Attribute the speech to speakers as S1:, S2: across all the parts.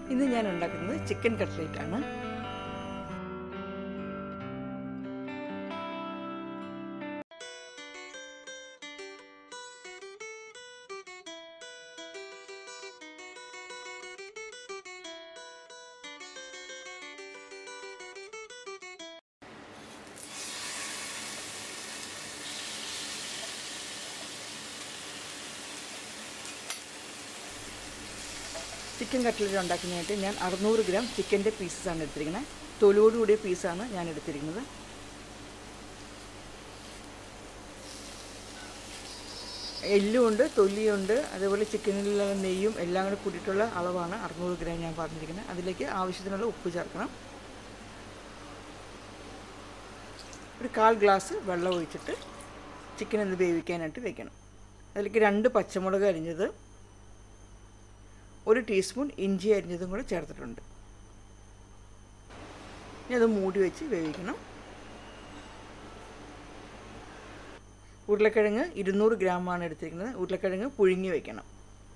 S1: ഇന്ന് ഞാൻ ഉണ്ടാക്കുന്നത് ചിക്കൻ കട്ട്ലേറ്റ് ആണ് ചിക്കൻ കട്ട്ലറ്റ് ഉണ്ടാക്കുന്നതായിട്ട് ഞാൻ അറുന്നൂറ് ഗ്രാം ചിക്കൻ്റെ പീസസാണ് എടുത്തിരിക്കുന്നത് തൊലിയോടുകൂടിയ പീസാണ് ഞാൻ എടുത്തിരിക്കുന്നത് എല്ലുമുണ്ട് തൊലിയുണ്ട് അതേപോലെ ചിക്കനിലുള്ള നെയ്യും എല്ലാം കൂടെ കൂട്ടിയിട്ടുള്ള അളവാണ് അറുന്നൂറ് ഗ്രാം ഞാൻ പറഞ്ഞിരിക്കുന്നത് അതിലേക്ക് ആവശ്യത്തിനുള്ള ഉപ്പ് ചേർക്കണം ഒരു കാൽ ഗ്ലാസ് വെള്ളം ഒഴിച്ചിട്ട് ചിക്കൻ ഒന്ന് വേവിക്കാനായിട്ട് വെക്കണം അതിലേക്ക് രണ്ട് പച്ചമുളക് അരിഞ്ഞത് ഒരു ടീസ്പൂൺ ഇഞ്ചി അരിഞ്ഞതും കൂടെ ചേർത്തിട്ടുണ്ട് ഇനി അത് മൂടി വെച്ച് വേവിക്കണം ഉരുളക്കിഴങ്ങ് ഇരുന്നൂറ് ഗ്രാമാണ് എടുത്തിരിക്കുന്നത് ഉരുളക്കിഴങ്ങ് പുഴുങ്ങി വെക്കണം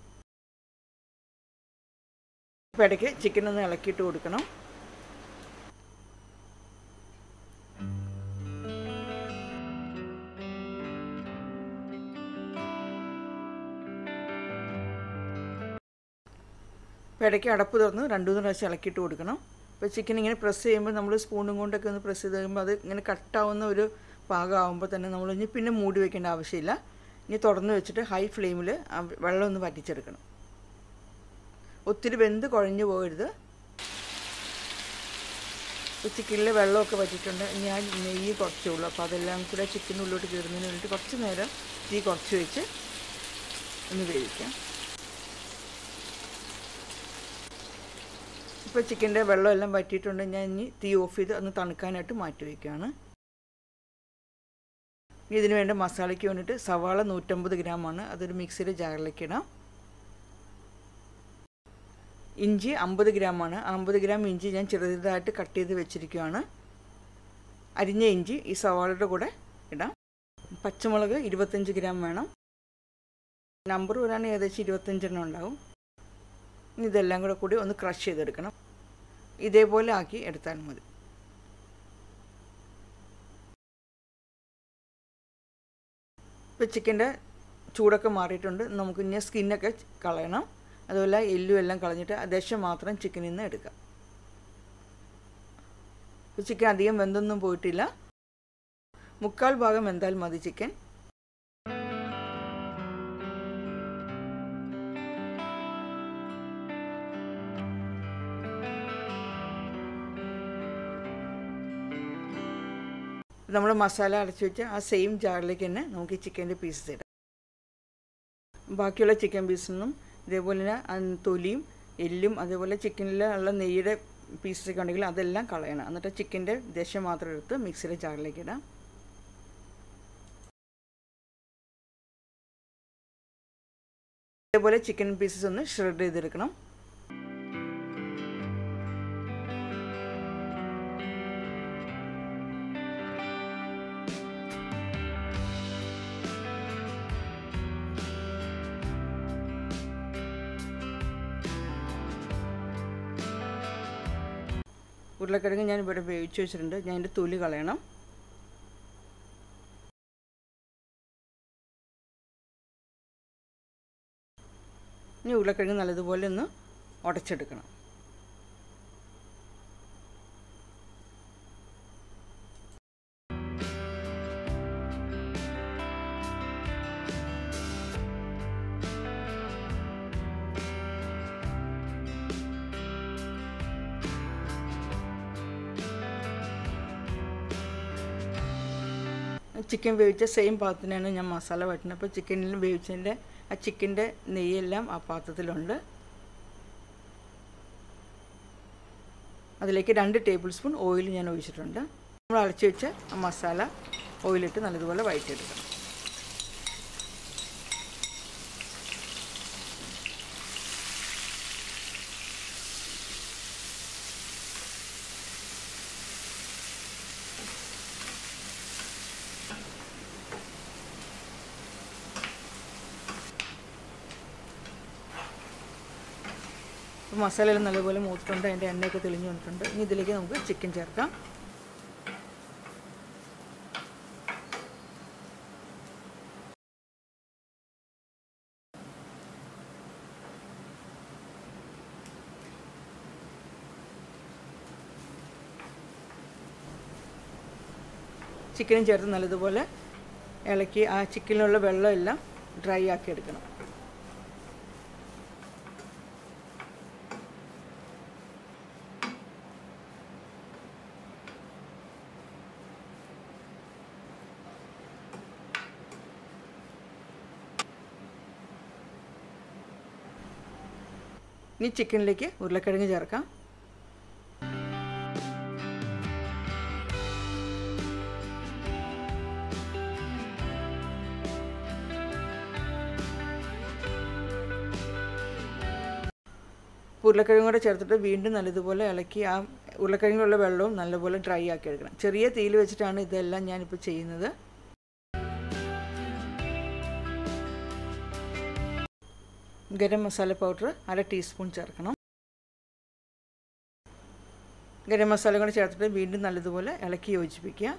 S1: അപ്പോൾ ഇടയ്ക്ക് ചിക്കൻ ഒന്ന് ഇളക്കിയിട്ട് കൊടുക്കണം അപ്പോൾ ഇടയ്ക്ക് അടപ്പ് തുറന്ന് രണ്ട് മൂന്ന് പ്രാവശ്യം ഇളക്കിയിട്ട് കൊടുക്കണം അപ്പോൾ ചിക്കൻ ഇങ്ങനെ പ്രസ് ചെയ്യുമ്പോൾ നമ്മൾ സ്പൂണും കൊണ്ടൊക്കെ ഒന്ന് പ്രസ് ചെയ്ത് കഴിയുമ്പോൾ അത് ഇങ്ങനെ കട്ടാവുന്ന ഒരു പാകമാകുമ്പോൾ തന്നെ നമ്മൾ ഇനി പിന്നെ മൂടി വയ്ക്കേണ്ട ആവശ്യമില്ല ഇനി തുറന്ന് വെച്ചിട്ട് ഹൈ ഫ്ലെയിമിൽ വെള്ളം ഒന്ന് വറ്റിച്ചെടുക്കണം ഒത്തിരി വെന്ത് കുഴഞ്ഞു പോകരുത് ഇപ്പോൾ ചിക്കനിലെ വെള്ളമൊക്കെ വറ്റിയിട്ടുണ്ട് ഞാൻ നെയ്യ് കുറച്ചേ ഉള്ളൂ അപ്പോൾ അതെല്ലാം കൂടെ ചിക്കൻ്റെ ഉള്ളിലോട്ട് കയറുന്നതിന് വേണ്ടിയിട്ട് കുറച്ച് നേരം തീ കുറച്ച് വെച്ച് ഒന്ന് വേവിക്കാം ഇപ്പോൾ ചിക്കൻ്റെ വെള്ളമെല്ലാം വറ്റിയിട്ടുണ്ട് ഞാൻ ഇനി തീ ഓഫ് ചെയ്ത് ഒന്ന് തണുക്കാനായിട്ട് മാറ്റി വയ്ക്കുകയാണ് ഇതിന് വേണ്ട മസാലയ്ക്ക് വേണ്ടിയിട്ട് സവാള നൂറ്റമ്പത് ഗ്രാമാണ് അതൊരു മിക്സിയുടെ ജാറിലേക്ക് ഇടാം ഇഞ്ചി അമ്പത് ഗ്രാമാണ് അമ്പത് ഗ്രാം ഇഞ്ചി ഞാൻ ചെറുതായിട്ട് കട്ട് ചെയ്ത് വെച്ചിരിക്കുകയാണ് അരിഞ്ഞ ഇഞ്ചി ഈ സവാളയുടെ കൂടെ ഇടാം പച്ചമുളക് ഇരുപത്തഞ്ച് ഗ്രാം വേണം നമ്പർ വരാൻ ഏകദേശം ഇരുപത്തഞ്ചെണ്ണം ഉണ്ടാവും ഇതെല്ലാം കൂടെ കൂടി ഒന്ന് ക്രഷ് ചെയ്തെടുക്കണം ഇതേപോലെ ആക്കി എടുത്താൽ മതി ഇപ്പോൾ ചിക്കൻ്റെ ചൂടൊക്കെ മാറിയിട്ടുണ്ട് നമുക്ക് ഇനി സ്കിന്നൊക്കെ കളയണം അതുപോലെ എല്ലും എല്ലാം കളഞ്ഞിട്ട് ദശം മാത്രം ചിക്കനിൽ നിന്ന് എടുക്കാം ഇപ്പോൾ ചിക്കൻ അധികം വെന്തൊന്നും പോയിട്ടില്ല മുക്കാൽ ഭാഗം വെന്താൽ മതി ചിക്കൻ നമ്മൾ മസാല അടച്ചു വെച്ച് ആ സെയിം ജാറിലേക്ക് തന്നെ നമുക്ക് ഈ ചിക്കൻ്റെ പീസസ് ഇടാം ബാക്കിയുള്ള ചിക്കൻ പീസൊന്നും ഇതേപോലെ തന്നെ തൊലിയും എല്ലും അതേപോലെ ചിക്കനിൽ ഉള്ള നെയ്യുടെ പീസസൊക്കെ ഉണ്ടെങ്കിൽ അതെല്ലാം കളയണം എന്നിട്ട് ചിക്കൻ്റെ ദശ മാത്രം എടുത്ത് മിക്സിയുടെ ജാറിലേക്ക് ഇടാം ഇതേപോലെ ചിക്കൻ പീസസ് ഒന്ന് ഷ്രെഡ് ചെയ്തെടുക്കണം ഉരുളക്കിഴങ്ങ് ഞാൻ ഇവിടെ വേവിച്ച് വെച്ചിട്ടുണ്ട് ഞാൻ അതിൻ്റെ തൊലി കളയണം ഇനി ഉരുളക്കിഴങ്ങ് നല്ലതുപോലെ ഒന്ന് ഉടച്ചെടുക്കണം ചിക്കൻ വേവിച്ച സെയിം പാത്രത്തിനാണ് ഞാൻ മസാല വറ്റുന്നത് അപ്പോൾ ചിക്കനിൽ വേവിച്ചതിൻ്റെ ആ ചിക്കൻ്റെ നെയ്യെല്ലാം ആ പാത്രത്തിലുണ്ട് അതിലേക്ക് രണ്ട് ടേബിൾ സ്പൂൺ ഓയിൽ ഞാൻ ഒഴിച്ചിട്ടുണ്ട് നമ്മൾ അടച്ചു വെച്ച ആ മസാല ഓയിലിട്ട് നല്ലതുപോലെ വഴറ്റിയെടുക്കണം അപ്പോൾ മസാലയെല്ലാം നല്ലപോലെ മൂത്തിട്ടുണ്ട് അതിൻ്റെ എണ്ണയൊക്കെ തെളിഞ്ഞു വന്നിട്ടുണ്ട് ഇനി ഇതിലേക്ക് നമുക്ക് ചിക്കൻ ചേർക്കാം ചിക്കനും ചേർത്ത് നല്ലതുപോലെ ഇളക്കി ആ ചിക്കനിലുള്ള വെള്ളമെല്ലാം ഡ്രൈ ആക്കി എടുക്കണം ഇനി ചിക്കനിലേക്ക് ഉരുളക്കിഴങ്ങ് ചേർക്കാം ഉരുളക്കിഴങ്ങ് കൂടെ ചേർത്തിട്ട് വീണ്ടും നല്ലതുപോലെ ഇളക്കി ആ ഉരുളക്കിഴങ്ങിലുള്ള വെള്ളവും നല്ലപോലെ ഡ്രൈ ആക്കി എടുക്കണം ചെറിയ തീയിൽ വെച്ചിട്ടാണ് ഇതെല്ലാം ഞാനിപ്പോൾ ചെയ്യുന്നത് ഗരം മസാല പൗഡർ അര ടീസ്പൂൺ ചേർക്കണം ഗരം മസാല കൂടെ ചേർത്തിട്ട് വീണ്ടും നല്ലതുപോലെ ഇളക്കി യോജിപ്പിക്കുക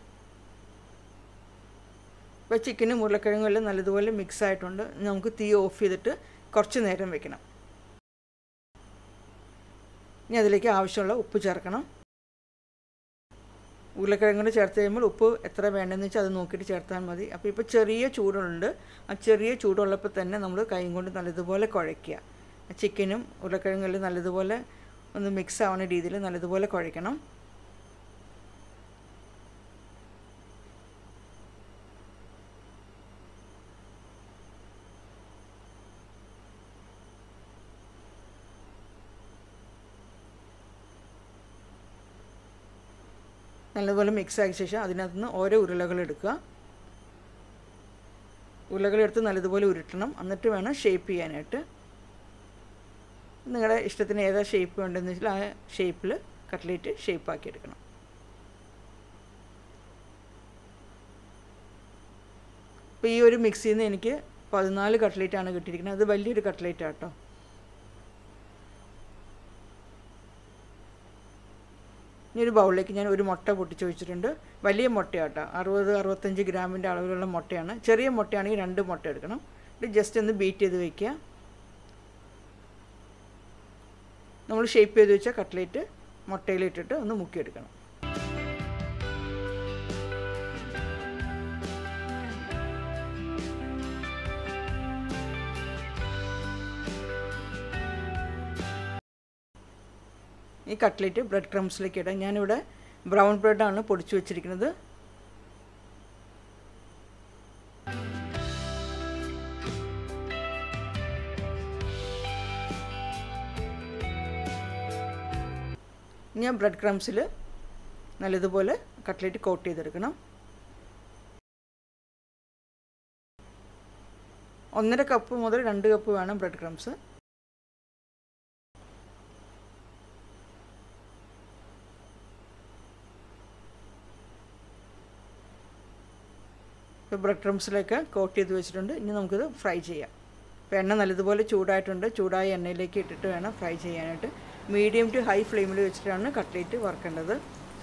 S1: ഇപ്പോൾ ചിക്കനും ഉരുളക്കിഴങ്ങും എല്ലാം നല്ലതുപോലെ മിക്സ് ആയിട്ടുണ്ട് നമുക്ക് തീ ഓഫ് ചെയ്തിട്ട് കുറച്ച് നേരം വെക്കണം ഇനി അതിലേക്ക് ആവശ്യമുള്ള ഉപ്പ് ചേർക്കണം ഉരുളക്കിഴങ്ങിന് ചേർത്ത് കഴിയുമ്പോൾ ഉപ്പ് എത്ര വേണ്ടതെന്ന് വെച്ചാൽ അത് നോക്കിയിട്ട് ചേർത്താൽ മതി അപ്പോൾ ഇപ്പോൾ ചെറിയ ചൂടുണ്ട് ആ ചെറിയ ചൂടുള്ളപ്പോൾ തന്നെ നമ്മൾ കൈ കൊണ്ട് നല്ലതുപോലെ കുഴയ്ക്കുക ചിക്കനും ഉരുളക്കിഴങ്ങെല്ലാം നല്ലതുപോലെ ഒന്ന് മിക്സ് ആവുന്ന രീതിയിൽ നല്ലതുപോലെ കുഴയ്ക്കണം നല്ലതുപോലെ മിക്സ് ആക്കിയ ശേഷം അതിനകത്ത് നിന്ന് ഓരോ ഉരുളകൾ എടുക്കുക ഉരുളകളെടുത്ത് നല്ലതുപോലെ ഉരുട്ടണം എന്നിട്ട് വേണം ഷേപ്പ് ചെയ്യാനായിട്ട് നിങ്ങളുടെ ഇഷ്ടത്തിന് ഏതാ ഷേപ്പ് വേണ്ടതെന്ന് വെച്ചാൽ ആ ഷേപ്പിൽ കട്ട്ലേറ്റ് ഷേപ്പാക്കി എടുക്കണം അപ്പോൾ ഈ ഒരു മിക്സിയിൽ നിന്ന് എനിക്ക് പതിനാല് കട്ട്ലേറ്റാണ് കിട്ടിയിരിക്കുന്നത് അത് വലിയൊരു കട്ട്ലേറ്റ് ആട്ടോ ഇനി ഒരു ബൗളിലേക്ക് ഞാൻ ഒരു മുട്ട പൊട്ടിച്ച് വെച്ചിട്ടുണ്ട് വലിയ മുട്ടയാട്ടോ അറുപത് അറുപത്തഞ്ച് ഗ്രാമിൻ്റെ അളവിലുള്ള മുട്ടയാണ് ചെറിയ മുട്ടയാണെങ്കിൽ രണ്ട് മുട്ട എടുക്കണം ഇത് ജസ്റ്റ് ഒന്ന് ബീറ്റ് ചെയ്ത് വയ്ക്കുക നമ്മൾ ഷേപ്പ് ചെയ്ത് വെച്ച കട്ട്ലേറ്റ് മുട്ടയിലിട്ടിട്ട് ഒന്ന് മുക്കിയെടുക്കണം ഈ കട്ട്ലേറ്റ് ബ്രെഡ് ക്രംസിലേക്ക് ഇടാം ഞാനിവിടെ ബ്രൗൺ ബ്രെഡാണ് പൊടിച്ചു വെച്ചിരിക്കുന്നത് ഞാൻ ബ്രെഡ് ക്രംസിൽ നല്ലതുപോലെ കട്ട്ലേറ്റ് കോട്ട് ചെയ്തെടുക്കണം ഒന്നര കപ്പ് മുതൽ രണ്ട് കപ്പ് വേണം ബ്രെഡ് ക്രംസ് ഇപ്പോൾ ബ്രെഡ് ക്രംസിലേക്ക് കോട്ട് ചെയ്ത് വെച്ചിട്ടുണ്ട് ഇനി നമുക്കിത് ഫ്രൈ ചെയ്യാം ഇപ്പോൾ എണ്ണ നല്ലതുപോലെ ചൂടായിട്ടുണ്ട് ചൂടായ എണ്ണയിലേക്ക് ഇട്ടിട്ട് വേണം ഫ്രൈ ചെയ്യാനായിട്ട് മീഡിയം ടു ഹൈ ഫ്ലെയിമിൽ വെച്ചിട്ടാണ് കട്ട്ലേറ്റ് വറുക്കേണ്ടത്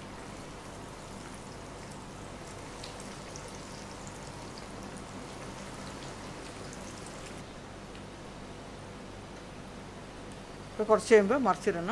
S1: ഇപ്പോൾ കുറച്ച് കഴിയുമ്പോൾ മറിച്ചിടണം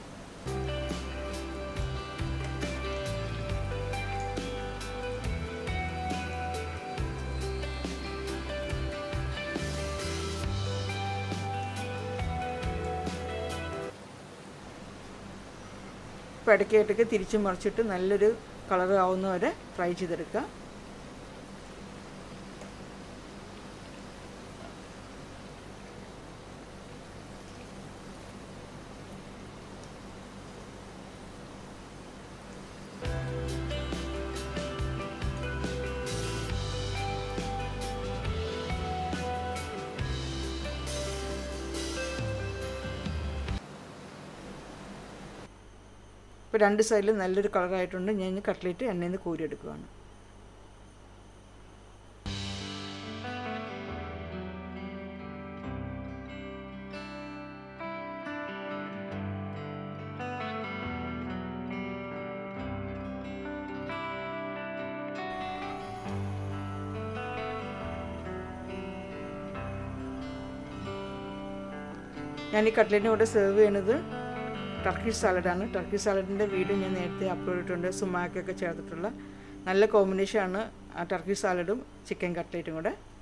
S1: ഇപ്പോൾ ഇടയ്ക്ക് ഇടയ്ക്ക് തിരിച്ച് മറിച്ചിട്ട് നല്ലൊരു കളർ ആവുന്നവരെ ഫ്രൈ ചെയ്തെടുക്കുക ഇപ്പോൾ രണ്ട് സൈഡിലും നല്ലൊരു കളറായിട്ടുണ്ട് ഞാൻ ഇനി കട്ട്ലേറ്റ് എണ്ണയിൽ നിന്ന് കോരിയെടുക്കുകയാണ് ഞാൻ ഈ കട്ട്ലറ്റിൻ്റെ കൂടെ സെർവ് ചെയ്യണത് ടർക്കി സാലഡാണ് ടർക്കി സാലഡിൻ്റെ വീഡിയോ ഞാൻ നേരത്തെ അപ്ലോഡ് ചെയ്തിട്ടുണ്ട് സുമാക്കൊക്കെ ചേർത്തിട്ടുള്ള നല്ല കോമ്പിനേഷനാണ് ആ ടർക്കി സാലഡും ചിക്കൻ കട്ട്ലേറ്റും കൂടെ